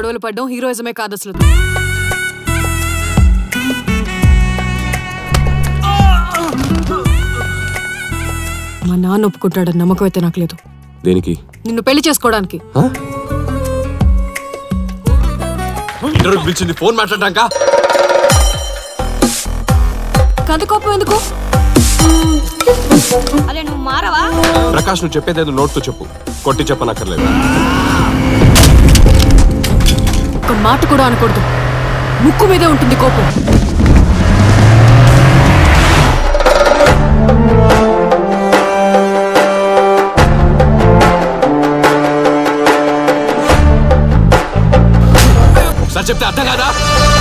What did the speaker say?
గొడవలు పడడం హీరోయిజమే కాదు అసలు మా నాన్న ఒప్పుకుంటాడని నమ్మకం అయితే నాకు లేదు దేనికి నిన్ను పెళ్లి చేసుకోవడానికి ఇంటర్వ్యూ పిలిచింది ఫోన్ మాట్లాడటాక కంది కోపం ఎందుకు అరే నువ్వు మారవా ప్రకాష్ నువ్వు చెప్పేదేదో నోట్తో చెప్పు కొట్టి చెప్పనక్కర్లేదు ఒక్క మాట కూడా అనకూడదు ముక్కు మీదే ఉంటుంది కోపం ఒకసారి చెప్తే అర్థం కాదా